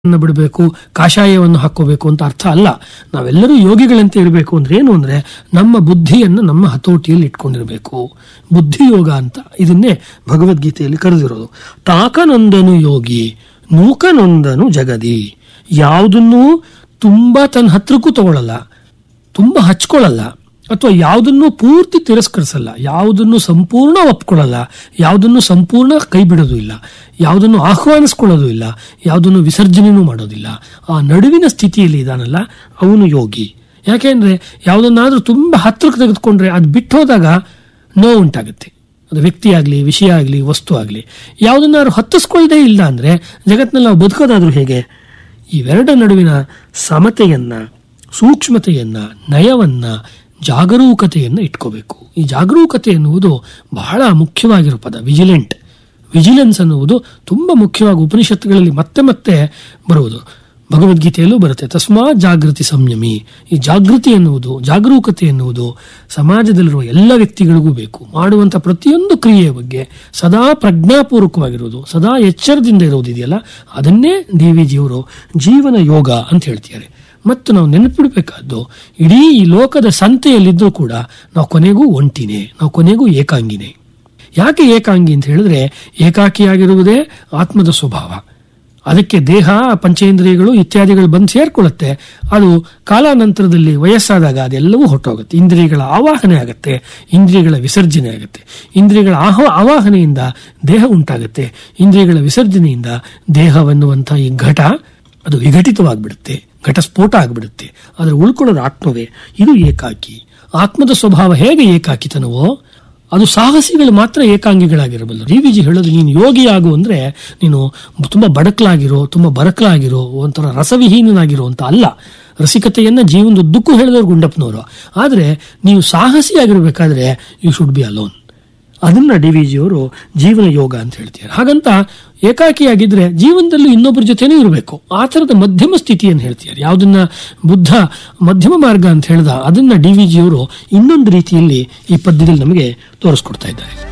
ಅನ್ನ ಬಿಡಬೇಕು ಕಾಷಾಯವನ್ನು ಹಾಕೋಬೇಕು ಅಂತ ಅರ್ಥ ಅಲ್ಲ ನಾವೆಲ್ಲರೂ ಯೋಗಿಗಳಂತೆ ಇರಬೇಕು ಅಂದ್ರೆ ಏನು ಅಂದ್ರೆ ನಮ್ಮ ಬುದ್ಧಿಯನ್ನು ನಮ್ಮ ಹತೋಟಿಯಲ್ಲಿ ಇಟ್ಕೊಂಡಿರಬೇಕು ಬುದ್ಧಿ ಯೋಗ ಅಂತ ಇದನ್ನೇ ಭಗವದ್ಗೀತೆಯಲ್ಲಿ ಕರೆದಿರೋದು ತಾಕನೊಂದನು ಯೋಗಿ ನೂಕನೊಂದನು ಜಗದಿ ಯಾವುದನ್ನೂ ತುಂಬಾ ತನ್ನ ಹತ್ರಕ್ಕೂ ತಗೊಳ್ಳಲ್ಲ ತುಂಬಾ ಹಚ್ಕೊಳ್ಳಲ್ಲ ಅಥವಾ ಯಾವುದನ್ನು ಪೂರ್ತಿ ತಿರಸ್ಕರಿಸಲ್ಲ ಯಾವುದನ್ನು ಸಂಪೂರ್ಣ ಒಪ್ಕೊಳ್ಳಲ್ಲ ಯಾವುದನ್ನು ಸಂಪೂರ್ಣ ಕೈ ಬಿಡೋದು ಇಲ್ಲ ಯಾವುದನ್ನು ಆಹ್ವಾನಿಸ್ಕೊಳ್ಳೋದು ಇಲ್ಲ ಯಾವುದನ್ನು ವಿಸರ್ಜನೆನೂ ಮಾಡೋದಿಲ್ಲ ಆ ನಡುವಿನ ಸ್ಥಿತಿಯಲ್ಲಿ ಇದಾನಲ್ಲ ಅವನು ಯೋಗಿ ಯಾಕೆಂದ್ರೆ ಯಾವುದನ್ನಾದ್ರೂ ತುಂಬಾ ಹತ್ರಕ್ಕೆ ತೆಗೆದುಕೊಂಡ್ರೆ ಅದು ಬಿಟ್ಟು ಹೋದಾಗ ನೋವು ಉಂಟಾಗುತ್ತೆ ಅದು ವ್ಯಕ್ತಿ ಆಗಲಿ ವಿಷಯ ಆಗಲಿ ವಸ್ತು ಆಗಲಿ ಯಾವುದನ್ನಾದ್ರೂ ಹತ್ತಿಸ್ಕೊಳ್ಳದೆ ಇಲ್ಲ ಅಂದ್ರೆ ಜಗತ್ತಿನಲ್ಲಿ ನಾವು ಬದುಕೋದಾದ್ರೂ ಹೇಗೆ ಇವೆರಡ ನಡುವಿನ ಸಮತೆಯನ್ನ ಸೂಕ್ಷ್ಮತೆಯನ್ನ ನಯವನ್ನ ಜಾಗರೂಕತೆಯನ್ನ ಇಟ್ಕೋಬೇಕು ಈ ಜಾಗರೂಕತೆ ಎನ್ನುವುದು ಬಹಳ ಮುಖ್ಯವಾಗಿರೋ ಪದ ವಿಜಿಲೆಂಟ್ ವಿಜಿಲೆನ್ಸ್ ಅನ್ನುವುದು ತುಂಬಾ ಮುಖ್ಯವಾಗಿ ಉಪನಿಷತ್ತುಗಳಲ್ಲಿ ಮತ್ತೆ ಮತ್ತೆ ಬರುವುದು ಭಗವದ್ಗೀತೆಯಲ್ಲೂ ಬರುತ್ತೆ ತಸ್ಮಾ ಜಾಗೃತಿ ಸಂಯಮಿ ಈ ಜಾಗೃತಿ ಎನ್ನುವುದು ಜಾಗರೂಕತೆ ಎನ್ನುವುದು ಸಮಾಜದಲ್ಲಿರುವ ಎಲ್ಲ ವ್ಯಕ್ತಿಗಳಿಗೂ ಬೇಕು ಮಾಡುವಂಥ ಪ್ರತಿಯೊಂದು ಕ್ರಿಯೆಯ ಬಗ್ಗೆ ಸದಾ ಪ್ರಜ್ಞಾಪೂರ್ವಕವಾಗಿರುವುದು ಸದಾ ಎಚ್ಚರದಿಂದ ಇರುವುದಿದೆಯಲ್ಲ ಅದನ್ನೇ ಡಿ ವಿ ಜಿಯವರು ಜೀವನ ಯೋಗ ಅಂತ ಹೇಳ್ತಿದ್ದಾರೆ ಮತ್ತು ನಾವು ನೆನಪಿಡಬೇಕಾದ್ದು ಇಡೀ ಈ ಲೋಕದ ಸಂತೆಯಲ್ಲಿದ್ದರೂ ಕೂಡ ನಾವು ಕೊನೆಗೂ ಒಂಟಿನೇ ನಾವು ಕೊನೆಗೂ ಏಕಾಂಗಿನೇ ಯಾಕೆ ಏಕಾಂಗಿ ಅಂತ ಹೇಳಿದ್ರೆ ಏಕಾಕಿಯಾಗಿರುವುದೇ ಆತ್ಮದ ಸ್ವಭಾವ ಅದಕ್ಕೆ ದೇಹ ಪಂಚೇಂದ್ರಿಯಗಳು ಇತ್ಯಾದಿಗಳು ಬಂದು ಸೇರ್ಕೊಳ್ಳುತ್ತೆ ಅದು ಕಾಲಾನಂತರದಲ್ಲಿ ವಯಸ್ಸಾದಾಗ ಅದೆಲ್ಲವೂ ಹೊಟ್ಟೋಗುತ್ತೆ ಇಂದ್ರಿಯಗಳ ಆವಾಹನೆ ಆಗುತ್ತೆ ಇಂದ್ರಿಯಗಳ ವಿಸರ್ಜನೆ ಆಗುತ್ತೆ ಇಂದ್ರಿಯಗಳ ಆಹ ಆವಾಹನೆಯಿಂದ ದೇಹ ಉಂಟಾಗುತ್ತೆ ಇಂದ್ರಿಯಗಳ ವಿಸರ್ಜನೆಯಿಂದ ದೇಹವೆನ್ನುವಂಥ ಈ ಘಟ ಅದು ವಿಘಟಿತವಾಗಿಬಿಡುತ್ತೆ ಘಟಸ್ಫೋಟ ಆಗಿಬಿಡುತ್ತೆ ಆದರೆ ಉಳ್ಕೊಳ್ಳೋದು ಆತ್ಮವೇ ಇದು ಏಕಾಕಿ ಆತ್ಮದ ಸ್ವಭಾವ ಹೇಗೆ ಏಕಾಕಿತನವೋ ಅದು ಸಾಹಸಿಗಳು ಮಾತ್ರ ಏಕಾಂಗಿಗಳಾಗಿರಬಲ್ಲ ಡಿ ವಿಜಿ ಹೇಳೋದು ನೀನು ಯೋಗಿ ಆಗು ಅಂದ್ರೆ ನೀನು ತುಂಬಾ ಬಡಕಲಾಗಿರೋ ತುಂಬಾ ಬರಕಲಾಗಿರೋ ಒಂಥರ ರಸವಿಹೀನನಾಗಿರೋ ಅಂತ ಅಲ್ಲ ರಸಿಕತೆಯನ್ನ ಜೀವನದುದ್ದಕ್ಕೂ ಹೇಳಿದವರು ಗುಂಡಪ್ಪನವರು ಆದ್ರೆ ನೀವು ಸಾಹಸಿಯಾಗಿರ್ಬೇಕಾದ್ರೆ ಯು ಶುಡ್ ಬಿ ಅಲೋನ್ ಅದನ್ನ ಡಿ ವಿ ಜಿಯವರು ಜೀವನ ಯೋಗ ಅಂತ ಹೇಳ್ತಾರೆ ಹಾಗಂತ ಏಕಾಕಿಯಾಗಿದ್ರೆ ಜೀವನದಲ್ಲಿ ಇನ್ನೊಬ್ಬರ ಜೊತೆನೂ ಇರಬೇಕು ಆ ಥರದ ಮಧ್ಯಮ ಸ್ಥಿತಿಯನ್ನು ಹೇಳ್ತಾರೆ ಯಾವುದನ್ನ ಬುದ್ಧ ಮಧ್ಯಮ ಮಾರ್ಗ ಅಂತ ಹೇಳ್ದ ಅದನ್ನ ಡಿ ವಿ ಜಿಯವರು ಇನ್ನೊಂದು ರೀತಿಯಲ್ಲಿ ಈ ಪದ್ಯದಲ್ಲಿ ನಮಗೆ ತೋರಿಸ್ಕೊಡ್ತಾ ಇದ್ದಾರೆ